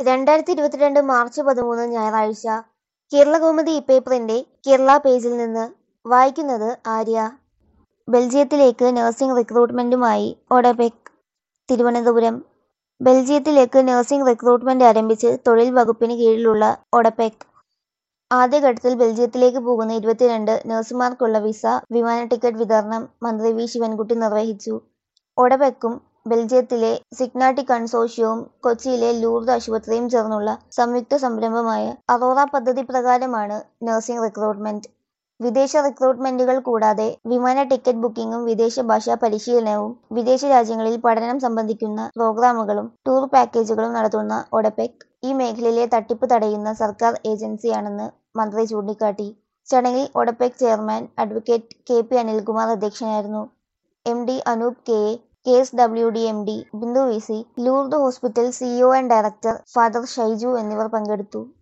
രണ്ടായിരത്തി ഇരുപത്തിരണ്ട് മാർച്ച് പതിമൂന്ന് ഞായറാഴ്ച കേരളകൗമുദി ഇപ്പേപ്പറിന്റെ കേരള പേജിൽ നിന്ന് വായിക്കുന്നത് ആര്യ ബെൽജിയത്തിലേക്ക് നഴ്സിംഗ് റിക്രൂട്ട്മെന്റുമായി ഒഡെപെക് തിരുവനന്തപുരം ബെൽജിയത്തിലേക്ക് നഴ്സിംഗ് റിക്രൂട്ട്മെന്റ് ആരംഭിച്ച് തൊഴിൽ വകുപ്പിന് കീഴിലുള്ള ഒഡെപെക് ആദ്യഘട്ടത്തിൽ ബെൽജിയത്തിലേക്ക് പോകുന്ന ഇരുപത്തിരണ്ട് നഴ്സുമാർക്കുള്ള വിസ വിമാന ടിക്കറ്റ് വിതരണം മന്ത്രി വി ശിവൻകുട്ടി നിർവഹിച്ചു ഒഡെപെക്കും ബെൽജിയത്തിലെ സിഗ്നാട്ടിക് കൺസോർഷ്യവും കൊച്ചിയിലെ ലൂർദ് ആശുപത്രിയും ചേർന്നുള്ള സംയുക്ത സംരംഭമായ അറോറ പദ്ധതി പ്രകാരമാണ് നഴ്സിംഗ് റിക്രൂട്ട്മെന്റ് വിദേശ റിക്രൂട്ട്മെന്റുകൾ കൂടാതെ വിമാന ടിക്കറ്റ് ബുക്കിംഗും വിദേശ ഭാഷാ പരിശീലനവും വിദേശ രാജ്യങ്ങളിൽ പഠനം സംബന്ധിക്കുന്ന പ്രോഗ്രാമുകളും ടൂർ പാക്കേജുകളും നടത്തുന്ന ഒഡെപെക് ഈ മേഖലയിലെ തട്ടിപ്പ് തടയുന്ന സർക്കാർ ഏജൻസിയാണെന്ന് മന്ത്രി ചൂണ്ടിക്കാട്ടി ചടങ്ങിൽ ODEPC chairman advocate K P Anilkumar അധ്യക്ഷനായിരുന്നു M D Anoop K A K S W D M D Bindu V C Lourdes hospital CEO and director father Shaiju എന്നിവർ പങ്കെടുത്തു